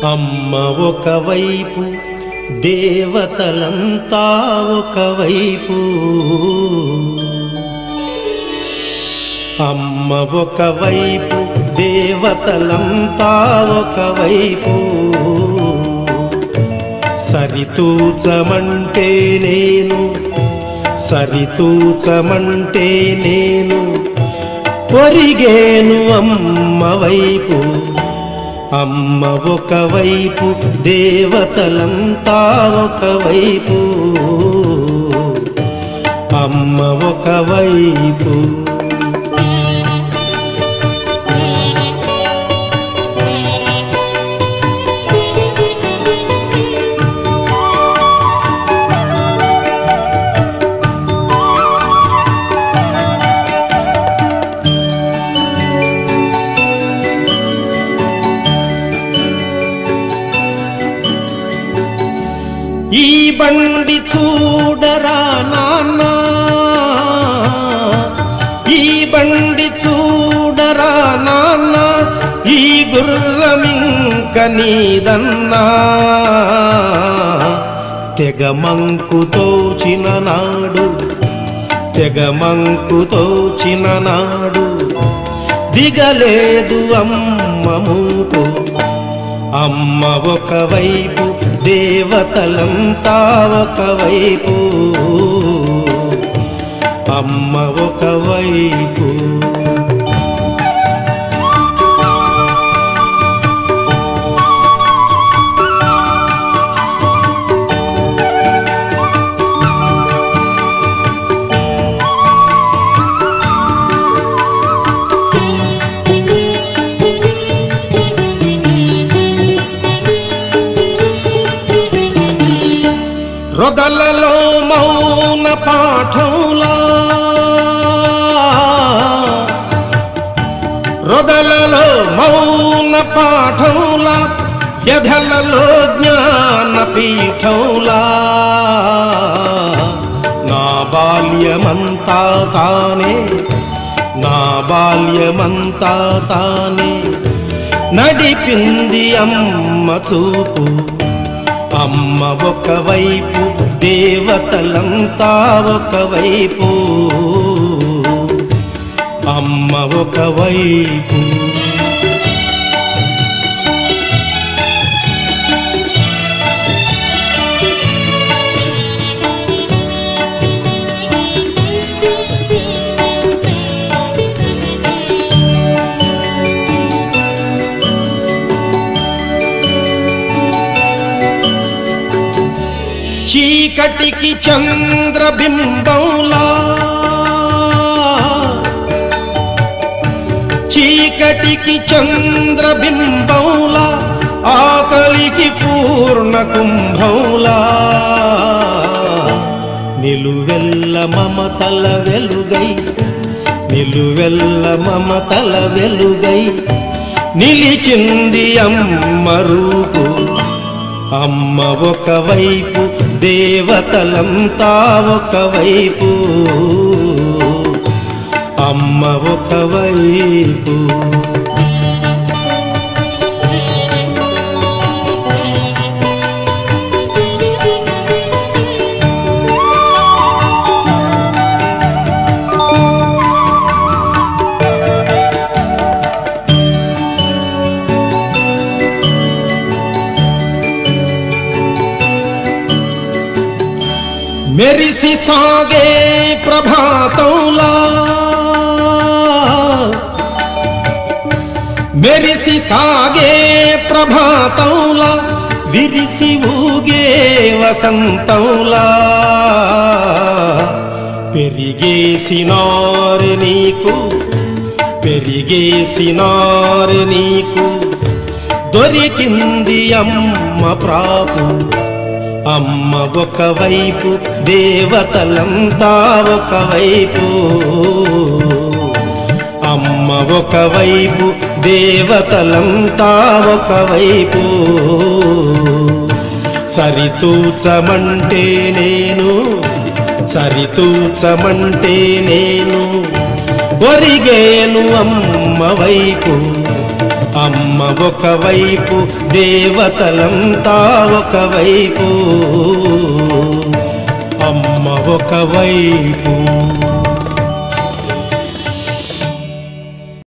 అమ్మ ఒకవైపు దేవతలంతా ఒకవైపు అమ్మ ఒకవైపు దేవతలంతా ఒకవైపు సరితూచమంటే నేను సరితూచమంటే నేను ఒరిగేను అమ్మ వైపు అమ్మ ఒకవైపు దేవతలంతా ఒకవైపు అమ్మ ఒకవైపు ఈ బండి చూడరా నాన్న ఈ బండి చూడరా నాన్న ఈ గుర్రమింక నీదన్నా తెగ మంకుతోచిన నాడు తెగ మంకుతోచిన నాడు దిగలేదు అమ్మ మూపు అమ్మ ఒకవైపు దేవతలంతా ఒకవైపు అమ్మ ఒకవైపు రొదలలో మౌన పాఠంలా రొదలలో మౌన పాఠంలా వ్యధలలో జ్ఞాన పీఠంలా నా బాల్యమంతా తానే నా బాల్యమంతా తానే నడిపింది అమ్మ చూపు అమ్మ ఒకవైపు దేవతలంతా ఒకవైపు అమ్మ ఒకవైపు చీకటికి చంద్రబింబంలా చీకటికి చంద్రబింబంలా ఆకలికి పూర్ణ కుంభంలా నిలువెల్ల మమతల వెలుగై నిలువెల్ల మమతల వెలుగై నిలిచింది అమ్మ రూపు అమ్మ ఒకవైపు దేవతలంతా ఒకవైపు అమ్మ ఒకవైపు మెరిసి సాగే ప్రభాతంలా మెరిసి సాగే ప్రభాతంలా విరిసి ఊగే వసంతంలా పెరిగేసినారు నీకు పెరిగేసినారు నీకు దొరికింది అమ్మ ప్రాపు అమ్మ ఒకవైపు దేవతలంతా ఒకవైపు అమ్మ ఒకవైపు దేవతలంతా ఒకవైపు సరితూచమంటే నేను సరితూచమంటే నేను ఒరిగేను అమ్మ వైపు అమ్మ ఒకవైపు దేవతలంతా ఒకవైపు అమ్మ ఒకవైపు